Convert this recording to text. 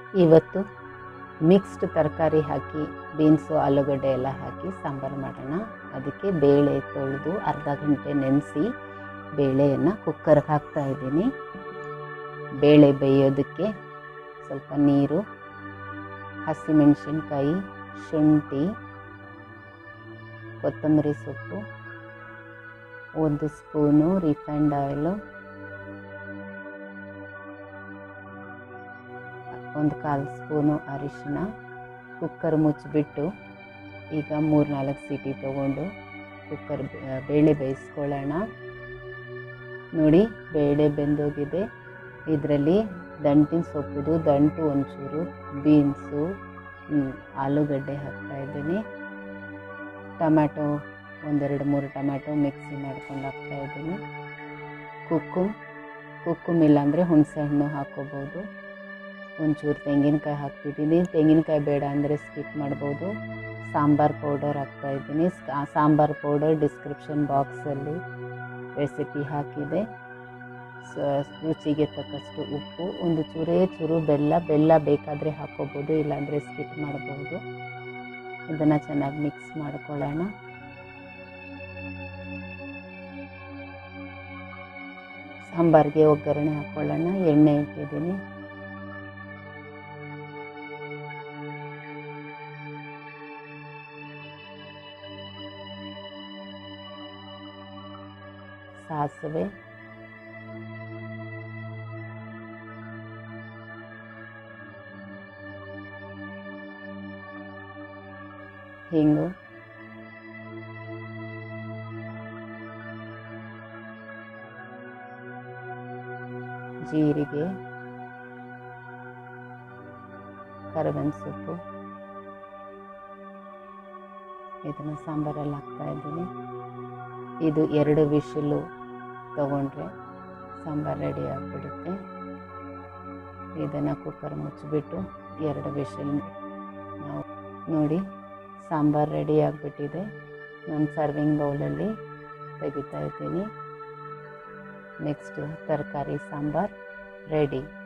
ಇವತ್ತು ಮಿಕ್ಸ್ಡ್ ತರಕಾರಿ ಹಾಕಿ ಬೀನ್ಸು ಆಲೂಗಡ್ಡೆ ಎಲ್ಲ ಹಾಕಿ ಸಾಂಬಾರು ಮಾಡೋಣ ಅದಕ್ಕೆ ಬೇಳೆ ತೊಳೆದು ಅರ್ಧ ಗಂಟೆ ನೆನೆಸಿ ಬೇಳೆಯನ್ನು ಕುಕ್ಕರ್ಗೆ ಹಾಕ್ತಾ ಇದ್ದೀನಿ ಬೇಳೆ ಬೇಯೋದಕ್ಕೆ ಸ್ವಲ್ಪ ನೀರು ಹಸಿಮೆಣಸಿನ್ಕಾಯಿ ಶುಂಠಿ ಕೊತ್ತಂಬರಿ ಸೊಪ್ಪು ಒಂದು ಸ್ಪೂನು ರಿಫೈಂಡ್ ಆಯಿಲು ಒಂದು ಕಾಲು ಸ್ಪೂನು ಅರಿಶಿನ ಕುಕ್ಕರ್ ಮುಚ್ಚಿಬಿಟ್ಟು ಈಗ ಮೂರು ನಾಲ್ಕು ಸೀಟಿ ತೊಗೊಂಡು ಕುಕ್ಕರ್ ಬೆ- ಬೇಳೆ ಬೇಯಿಸ್ಕೊಳ್ಳೋಣ ನೋಡಿ ಬೇಳೆ ಬೆಂದೋಗಿದೆ ಇದರಲ್ಲಿ ದಂಟಿನ ಸೊಪ್ಪುದು ದಂಟು ಒಂಚೂರು ಬೀನ್ಸು ಹ್ಮ್, ಆಲೂಗಡ್ಡೆ ಹಾಕ್ತಾ ಇದ್ದೀನಿ ಟೊಮ್ಯಾಟೊ ಒಂದೆರಡು ಮೂರು ಟೊಮ್ಯಾಟೊ ಮಿಕ್ಸಿ ಮಾಡ್ಕೊಂಡು ಹಾಕ್ತಾ ಇದ್ದೀನಿ ಕುಕ್ಕುಮ್ ಕುಕ್ಕುಮ್ ಇಲ್ಲಾಂದರೆ ಹುಣಸೆ ಹಣ್ಣು ಹಾಕ್ಕೋಬೋದು ಒಂಚೂರು ತೆಂಗಿನಕಾಯಿ ಹಾಕ್ತಿದ್ದೀನಿ ತೆಂಗಿನಕಾಯಿ ಬೇಡ ಅಂದರೆ ಸ್ಕಿಪ್ ಮಾಡ್ಬೋದು ಸಾಂಬಾರ್ ಪೌಡರ್ ಹಾಕ್ತಾ ಇದ್ದೀನಿ ಸಾಂಬಾರ್ ಪೌಡರ್ ಡಿಸ್ಕ್ರಿಪ್ಷನ್ ಬಾಕ್ಸಲ್ಲಿ ರೆಸಿಪಿ ಹಾಕಿದೆ ಸ- ರುಚಿಗೆ ತಕ್ಕಷ್ಟು ಉಪ್ಪು ಒಂದು ಚೂರೇ ಚೂರು ಬೆಲ್ಲ ಬೆಲ್ಲ ಬೇಕಾದರೆ ಹಾಕ್ಕೋಬೋದು ಇಲ್ಲಾಂದರೆ ಸ್ಕಿಪ್ ಮಾಡ್ಬೋದು ಇದನ್ನು ಚೆನ್ನಾಗಿ ಮಿಕ್ಸ್ ಮಾಡ್ಕೊಳ್ಳೋಣ ಸಾಂಬಾರಿಗೆ ಒಗ್ಗರಣೆ ಹಾಕ್ಕೊಳ್ಳೋಣ ಎಣ್ಣೆ ಇಟ್ಟಿದ್ದೀನಿ ಸಾಸಿವೆ ಹಿಂಗು ಜೀರಿಗೆ ಕರಿಬೇವಿನ ಸೊಪ್ಪು ಇದನ್ನು ಸಾಂಬಾರಲ್ಲಿ ಹಾಕ್ತಾ ಇದ್ದೀನಿ ಇದು ಎರಡು ವಿಶಿಲು ತಗೊಂಡ್ರೆ ಸಾಂಬಾರು ರೆಡಿ ಆಗಿಬಿಡುತ್ತೆ ಇದನ್ನು ಕುಕ್ಕರ್ ಮುಚ್ಚಿಬಿಟ್ಟು ಎರಡು ವಿಶಿಲ್ ನಾವು ನೋಡಿ ಸಾಂಬಾರು ರೆಡಿ ಆಗಿಬಿಟ್ಟಿದೆ ನಾನು ಸರ್ವಿಂಗ್ ಬೌಲಲ್ಲಿ ತೆಗಿತಾ ಇದ್ದೀನಿ ನೆಕ್ಸ್ಟ್ ತರಕಾರಿ ಸಾಂಬಾರು ರೆಡಿ